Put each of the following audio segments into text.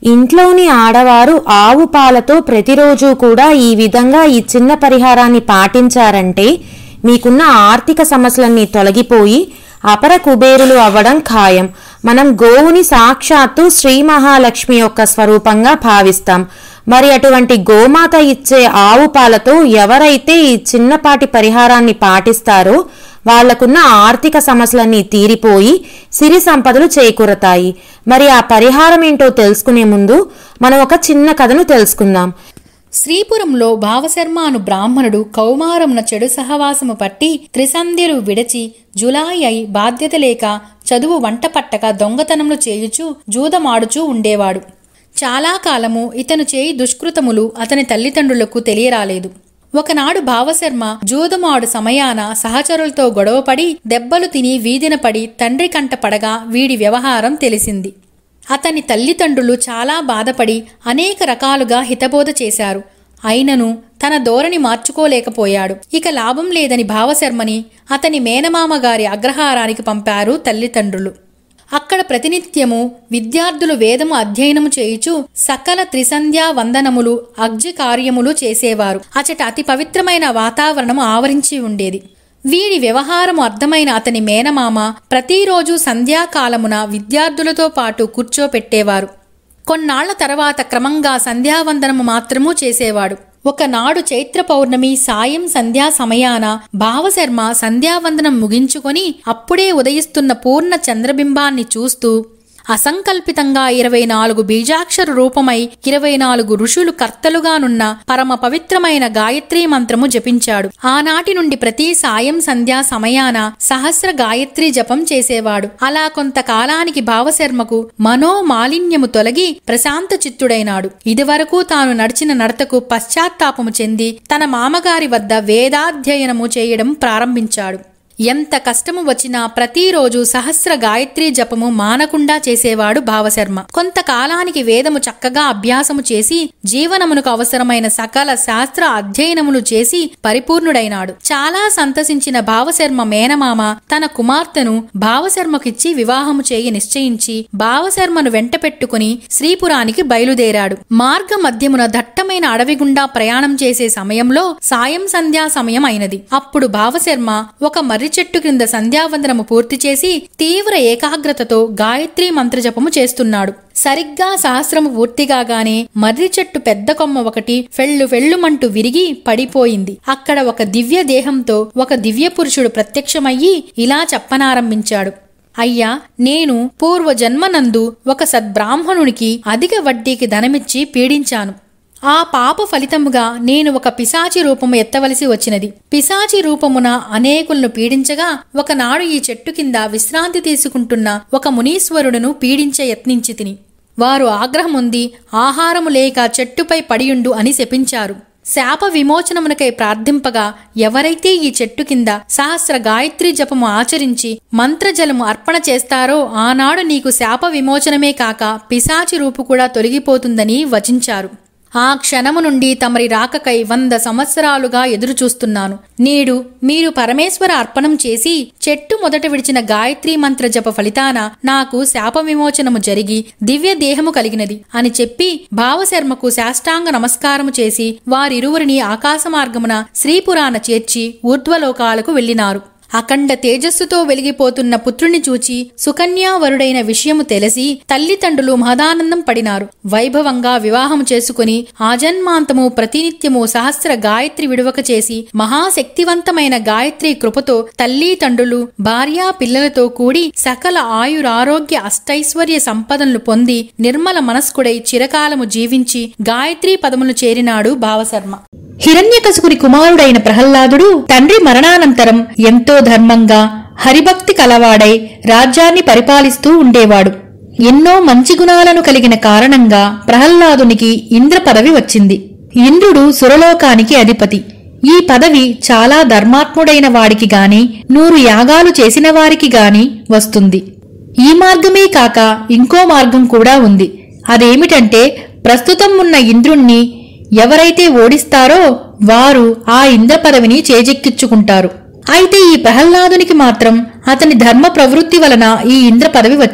ఇంట్లోని ఆడవారు ఆవు పాలతో ప్రతిరోజు కూడా ఈ విధంగా ఈ చిన్న పరిహారాన్ని పాటించారంటే మీకున్న ఆర్థిక సమస్యలన్నీ తొలగిపోయి అపర కుబేరులు అవ్వడం ఖాయం మనం గోవుని సాక్షాత్తు శ్రీ మహాలక్ష్మి యొక్క స్వరూపంగా భావిస్తాం మరి అటువంటి గోమాత ఇచ్చే ఆవు పాలతో ఎవరైతే ఈ చిన్నపాటి పరిహారాన్ని పాటిస్తారో వాళ్లకున్న ఆర్థిక సమస్యలన్నీ తీరిపోయి సిరి సంపదలు చేకూరతాయి మరి ఆ పరిహారం ఏంటో తెలుసుకునే ముందు మనం ఒక చిన్న కథను తెలుసుకుందాం శ్రీపురంలో భావశర్మ అను బ్రాహ్మణుడు కౌమారమున చెడు సహవాసము పట్టి త్రిసంధ్యలు విడచి జులాయి అయి బాధ్యత లేక చదువు వంట పట్టక దొంగతనములు చేయుచు జూదమాడుచూ ఉండేవాడు చాలా కాలము ఇతను చేయి దుష్కృతములు అతని తల్లిదండ్రులకు తెలియరాలేదు ఒకనాడు భావశర్మ జూదమాడు సమయాన సహచరులతో గొడవపడి దెబ్బలు తిని వీధిన పడి తండ్రి కంట పడగా వీడి వ్యవహారం తెలిసింది అతని తల్లిదండ్రులు చాలా బాధపడి అనేక రకాలుగా హితబోధ చేశారు అయినను తన ధోరణి మార్చుకోలేకపోయాడు ఇక లాభం లేదని భావశర్మని అతని మేనమామ గారి అగ్రహారానికి పంపారు తల్లిదండ్రులు అక్కడ ప్రతినిత్యము విద్యార్థులు వేదము అధ్యయనము చేయుచు సకల త్రిసంధ్యా వందనములు అగ్జి కార్యములు చేసేవారు అచట అతి పవిత్రమైన వాతావరణము ఆవరించి ఉండేది వీడి వ్యవహారము అర్థమైన అతని మేనమామ ప్రతిరోజు సంధ్యాకాలమున విద్యార్థులతో పాటు కూర్చోపెట్టేవారు కొన్నాళ్ల తర్వాత క్రమంగా సంధ్యావందనము మాత్రము చేసేవాడు ఒకనాడు చైత్ర పౌర్ణమి సాయం సంధ్యా సమయాన భావశర్మ సంధ్యావందనం ముగించుకొని అప్పుడే ఉదయిస్తున్న పూర్ణ చంద్రబింబాన్ని చూస్తూ అసంకల్పితంగా ఇరవై నాలుగు బీజాక్షర రూపమై ఇరవై నాలుగు ఋషులు కర్తలుగానున్న పరమ పవిత్రమైన గాయత్రీ మంత్రము జపించాడు ఆనాటి నుండి ప్రతి సాయం సంధ్యా సమయాన సహస్ర గాయత్రీ జపం చేసేవాడు అలా కొంతకాలానికి భావశర్మకు మనోమాలిన్యము తొలగి ప్రశాంత చిత్తుడైనాడు ఇదివరకు తాను నడిచిన నడతకు పశ్చాత్తాపము చెంది తన మామగారి వద్ద వేదాధ్యయనము చేయడం ప్రారంభించాడు ఎంత కష్టము వచ్చినా ప్రతిరోజు సహస్ర గాయత్రీ జపము మానకుండా చేసేవాడు భావశర్మ కొంతకాలానికి వేదము చక్కగా అభ్యాసము చేసి జీవనమునకు అవసరమైన సకల శాస్త్ర అధ్యయనములు చేసి పరిపూర్ణుడైనాడు చాలా సంతసించిన భావశర్మ మేనమామ తన కుమార్తెను భావశర్మకిచ్చి వివాహము చేయి నిశ్చయించి భావశర్మను వెంట పెట్టుకుని శ్రీపురానికి బయలుదేరాడు మార్గ మధ్యమున దట్టమైన అడవి గుండా ప్రయాణం చేసే సమయంలో సాయం సంధ్యా సమయం అయినది అప్పుడు భావశర్మ ఒక మర్రి చెట్టు క్రింద సంధ్యావందనము పూర్తి చేసి తీవ్ర ఏకాగ్రతతో గాయత్రీ మంత్రజపము చేస్తున్నాడు సరిగ్గా సహస్రము పూర్తిగాగానే మర్రి చెట్టు పెద్ద కొమ్మ ఒకటి ఫెళ్ళు ఫెళ్ళుమంటూ విరిగి పడిపోయింది అక్కడ ఒక దివ్య దేహంతో ఒక దివ్య పురుషుడు ప్రత్యక్షమయ్యి ఇలా చెప్పనారంభించాడు అయ్యా నేను పూర్వజన్మనందు ఒక సద్బ్రాహ్మణునికి అధిక వడ్డీకి ధనమిచ్చి పీడించాను ఆ పాప ఫలితముగా నేను ఒక పిశాచి రూపము ఎత్తవలసి వచ్చినది పిశాచి రూపమున అనేకులను పీడించగా ఒకనాడు ఈ చెట్టు కింద విశ్రాంతి తీసుకుంటున్న ఒక మునీశ్వరుడును పీడించ యత్నించి తిని వారు ఆగ్రహముంది ఆహారము లేక చెట్టుపై పడియుండు అని శపించారు శాప విమోచనమునకై ప్రార్థింపగా ఎవరైతే ఈ చెట్టు కింద సహస్ర గాయత్రి జపము ఆచరించి మంత్రజలము అర్పణ చేస్తారో ఆనాడు నీకు శాప విమోచనమే కాక పిశాచి రూపు కూడా తొలగిపోతుందని వచించారు ఆ క్షణము నుండి తమరి రాకకై వంద సంవత్సరాలుగా ఎదురుచూస్తున్నాను నేడు మీరు పరమేశ్వర అర్పణం చేసి చెట్టు మొదట విడిచిన గాయత్రీ మంత్ర జప ఫలితాన నాకు శాప విమోచనము జరిగి దివ్య దేహము కలిగినది అని చెప్పి భావశర్మకు శాష్టాంగ నమస్కారము చేసి వారిరువురిని ఆకాశ మార్గమున శ్రీపురాణ చేర్చి ఊర్ధ్వలోకాలకు వెళ్ళినారు అఖండ తేజస్సుతో వెలిగిపోతున్న పుత్రుని చూచి సుకన్యావరుడైన విషయము తెలిసి తల్లిదండ్రులు మహదానందం పడినారు వైభవంగా వివాహము చేసుకుని ఆజన్మాంతము ప్రతినిత్యము సహస్ర గాయత్రి విడువక చేసి మహాశక్తివంతమైన గాయత్రి కృపతో తల్లి తండ్రులు భార్యా పిల్లలతో కూడి సకల ఆయురారోగ్య అష్టైశ్వర్య సంపదలను పొంది నిర్మల మనస్కుడై చిరకాలము జీవించి గాయత్రి పదములు చేరినాడు భావశర్మ హిరణ్యకశుకుని కుమారుడైన ప్రహ్లాదుడు తండ్రి మరణానంతరం ఎంతో ధర్మంగా హరిభక్తి కలవాడై రాజ్యాన్ని పరిపాలిస్తూ ఉండేవాడు ఎన్నో మంచి గుణాలను కలిగిన కారణంగా ప్రహ్లాదునికి ఇంద్ర పదవి వచ్చింది ఇంద్రుడు సురలోకానికి అధిపతి ఈ పదవి చాలా ధర్మాత్ముడైన వాడికి గాని నూరు యాగాలు చేసిన వారికి గాని వస్తుంది ఈ మార్గమే కాక ఇంకో మార్గం కూడా ఉంది అదేమిటంటే ప్రస్తుతం ఉన్న ఇంద్రుణ్ణి ఎవరైతే ఓడిస్తారో వారు ఆ ఇంద్ర పదవిని చేజెక్కించుకుంటారు అయితే ఈ ప్రహ్లాదునికి మాత్రం అతని ధర్మ ప్రవృత్తి వలన ఈ ఇంద్ర పదవి వచ్చింది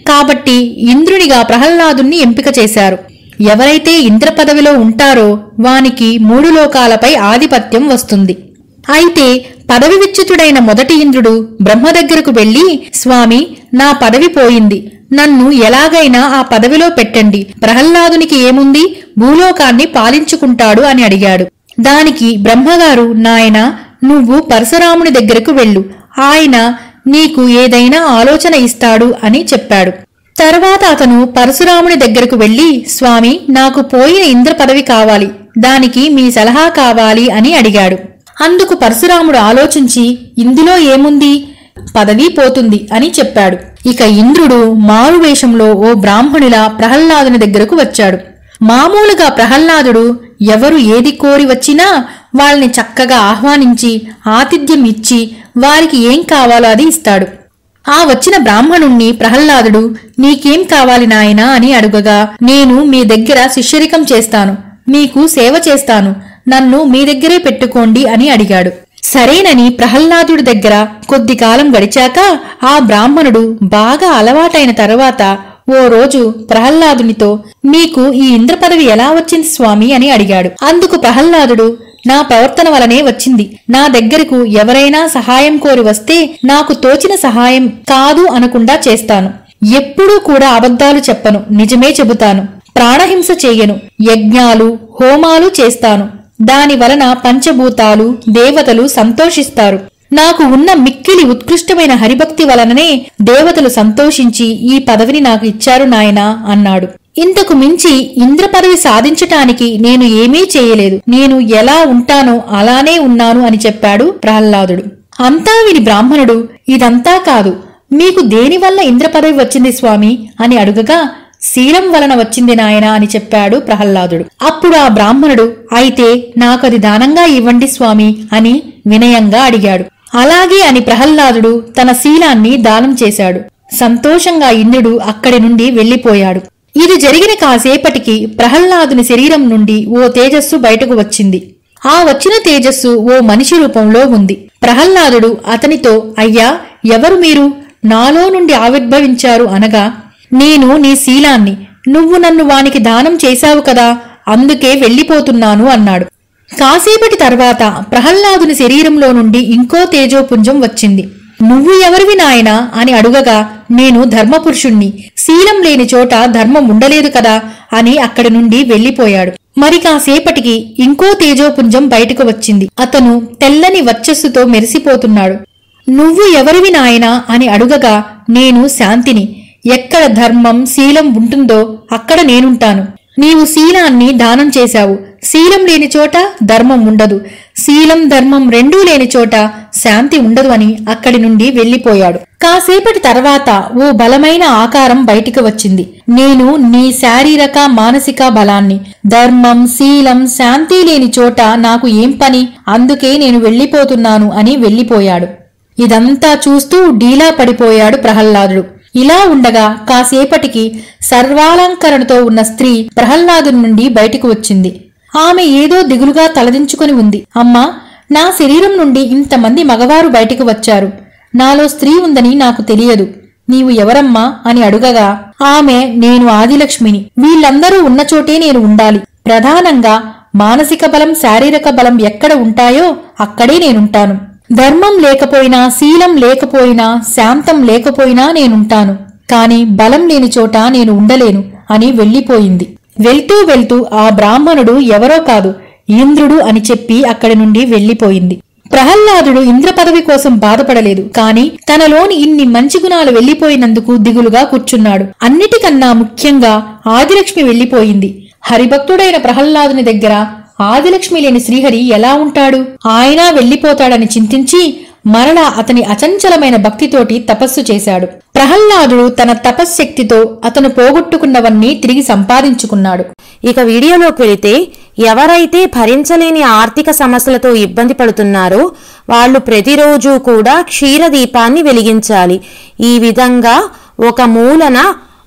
కాబట్టి ఇంద్రునిగా ప్రహ్లాదుణ్ణి ఎంపిక చేశారు ఎవరైతే ఇంద్ర పదవిలో ఉంటారో వానికి మూడు లోకాలపై ఆధిపత్యం వస్తుంది అయితే పదవి విచ్యుతుడైన మొదటి ఇంద్రుడు బ్రహ్మ దగ్గరకు వెళ్లి స్వామి నా పదవి పోయింది నన్ను ఎలాగైనా ఆ పదవిలో పెట్టండి ప్రహ్లాదునికి ఏముంది భూలోకాన్ని పాలించుకుంటాడు అని అడిగాడు దానికి బ్రహ్మగారు నాయన నువ్వు పరశురాముని దగ్గరకు వెళ్ళు ఆయన నీకు ఏదైనా ఆలోచన ఇస్తాడు అని చెప్పాడు తర్వాత అతను పరశురాముని దగ్గరకు వెళ్లి స్వామి నాకు పోయిన ఇంద్ర పదవి కావాలి దానికి మీ సలహా కావాలి అని అడిగాడు అందుకు పరశురాముడు ఆలోచించి ఇందులో ఏముంది పదవి పోతుంది అని చెప్పాడు ఇక ఇంద్రుడు మారువేషంలో ఓ బ్రాహ్మణుల ప్రహ్లాదుని దగ్గరకు వచ్చాడు మామూలుగా ప్రహ్లాదుడు ఎవరు ఏది కోరి వచ్చినా వాళ్ళని చక్కగా ఆహ్వానించి ఆతిథ్యం ఇచ్చి వారికి ఏం కావాలో అది ఇస్తాడు ఆ వచ్చిన బ్రాహ్మణుణ్ణి ప్రహ్లాదుడు నీకేం కావాలి నాయనా అని అడుగగా నేను మీ దగ్గర శిష్యరికం చేస్తాను మీకు సేవ చేస్తాను నన్ను మీ దగ్గరే పెట్టుకోండి అని అడిగాడు సరేనని ప్రహ్లాదుడి దగ్గర కొద్ది కాలం గడిచాక ఆ బ్రాహ్మణుడు బాగా అలవాటైన తరువాత ఓ రోజు ప్రహ్లాదునితో మీకు ఈ ఇంద్ర పదవి ఎలా వచ్చింది స్వామి అని అడిగాడు అందుకు ప్రహ్లాదుడు నా ప్రవర్తన వలనే వచ్చింది నా దగ్గరకు ఎవరైనా సహాయం కోరి వస్తే నాకు తోచిన సహాయం కాదు అనకుండా చేస్తాను ఎప్పుడూ కూడా అబద్ధాలు చెప్పను నిజమే చెబుతాను ప్రాణహింస చెయ్యను యజ్ఞాలు హోమాలు చేస్తాను దాని వలన పంచభూతాలు దేవతలు సంతోషిస్తారు నాకు ఉన్న మిక్కిలి ఉత్కృష్టమైన హరిభక్తి వలననే దేవతలు సంతోషించి ఈ పదవిని నాకు ఇచ్చారు నాయనా అన్నాడు ఇంతకు మించి ఇంద్ర పదవి సాధించటానికి నేను ఏమీ చేయలేదు నేను ఎలా ఉంటానో అలానే ఉన్నాను అని చెప్పాడు ప్రహ్లాదుడు అంతా విని బ్రాహ్మణుడు ఇదంతా కాదు మీకు దేనివల్ల ఇంద్ర పదవి వచ్చింది స్వామి అని అడుగగా శీలం వలన వచ్చింది నాయన అని చెప్పాడు ప్రహ్లాదుడు అప్పుడు ఆ బ్రాహ్మణుడు అయితే నాకది దానంగా ఇవ్వండి స్వామి అని వినయంగా అడిగాడు అలాగే అని ప్రహ్లాదుడు తన శీలాన్ని దానం చేశాడు సంతోషంగా ఇంద్రుడు అక్కడి నుండి వెళ్లిపోయాడు ఇది జరిగిన కాసేపటికి ప్రహ్లాదుని శరీరం నుండి ఓ తేజస్సు బయటకు వచ్చింది ఆ వచ్చిన తేజస్సు ఓ మనిషి రూపంలో ఉంది ప్రహ్లాదుడు అతనితో అయ్యా ఎవరు మీరు నాలో నుండి ఆవిర్భవించారు అనగా నేను నీ శీలాన్ని నువ్వు నన్ను వానికి దానం చేశావు కదా అందుకే వెళ్ళిపోతున్నాను అన్నాడు కాసేపటి తర్వాత ప్రహ్లాదుని శరీరంలో నుండి ఇంకో తేజోపుంజం వచ్చింది నువ్వు ఎవరివి నాయనా అని అడుగగా నేను ధర్మపురుషుణ్ణి శీలం లేని చోట ధర్మం ఉండలేదు కదా అని అక్కడి నుండి వెళ్లిపోయాడు మరి కాసేపటికి ఇంకో తేజోపుంజం బయటకు వచ్చింది అతను తెల్లని వర్చస్సుతో మెరిసిపోతున్నాడు నువ్వు ఎవరివి నాయనా అని అడుగగా నేను శాంతిని ఎక్కడ ధర్మం శీలం ఉంటుందో అక్కడ నేనుంటాను నీవు శీలాన్ని దానం చేశావు శీలం లేని చోట ధర్మం ఉండదు శీలం ధర్మం రెండూ లేని చోట శాంతి ఉండదు అని అక్కడి నుండి వెళ్లిపోయాడు కాసేపటి తర్వాత ఓ బలమైన ఆకారం బయటికి వచ్చింది నేను నీ శారీరక మానసిక బలాన్ని ధర్మం శీలం శాంతి లేని చోట నాకు ఏం పని అందుకే నేను వెళ్లిపోతున్నాను అని వెళ్లిపోయాడు ఇదంతా చూస్తూ డీలా పడిపోయాడు ప్రహ్లాదుడు ఇలా ఉండగా కాసేపటికి సర్వాలంకరణతో ఉన్న స్త్రీ ప్రహ్లాదుని నుండి బయటికి వచ్చింది ఆమె ఏదో దిగులుగా తలదించుకొని ఉంది అమ్మా నా శరీరం నుండి ఇంతమంది మగవారు బయటికి వచ్చారు నాలో స్త్రీ ఉందని నాకు తెలియదు నీవు ఎవరమ్మా అని అడుగగా ఆమె నేను ఆదిలక్ష్మిని వీళ్ళందరూ ఉన్న చోటే నేను ఉండాలి ప్రధానంగా మానసిక బలం శారీరక బలం ఎక్కడ ఉంటాయో అక్కడే నేనుంటాను ధర్మం లేకపోయినా శీలం లేకపోయినా శాంతం లేకపోయినా నేనుంటాను కాని బలం లేని చోట నేను ఉండలేను అని వెళ్లిపోయింది వెళ్తూ వెళ్తూ ఆ బ్రాహ్మణుడు ఎవరో కాదు ఇంద్రుడు అని చెప్పి అక్కడి నుండి వెళ్లిపోయింది ప్రహ్లాదుడు ఇంద్ర పదవి కోసం బాధపడలేదు కాని తనలోని ఇన్ని మంచి గుణాలు వెళ్లిపోయినందుకు దిగులుగా కూర్చున్నాడు అన్నిటికన్నా ముఖ్యంగా ఆదిలక్ష్మి వెళ్లిపోయింది హరిభక్తుడైన ప్రహ్లాదుని దగ్గర ఆదిలక్ష్మి లేని శ్రీహరి ఎలా ఉంటాడు ఆయన వెళ్లిపోతాడని చింతించి మరలా అతని అచంచలమైన భక్తితోటి తపస్సు చేశాడు ప్రహ్లాదుడు తన తపశ్శక్తితో అతను పోగొట్టుకున్నవన్నీ తిరిగి సంపాదించుకున్నాడు ఇక వీడియోలోకి వెళితే ఎవరైతే భరించలేని ఆర్థిక సమస్యలతో ఇబ్బంది పడుతున్నారో వాళ్ళు ప్రతిరోజు కూడా క్షీరదీపాన్ని వెలిగించాలి ఈ విధంగా ఒక మూలన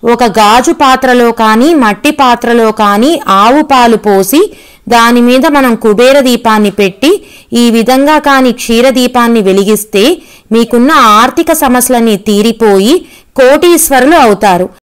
ఒక గాజు పాత్రలో కానీ మట్టి పాత్రలో కానీ ఆవు పాలు పోసి దాని మీద మనం కుబేర దీపాన్ని పెట్టి ఈ విధంగా కాని క్షీర దీపాన్ని వెలిగిస్తే మీకున్న ఆర్థిక సమస్యలన్నీ తీరిపోయి కోటీశ్వరులు అవుతారు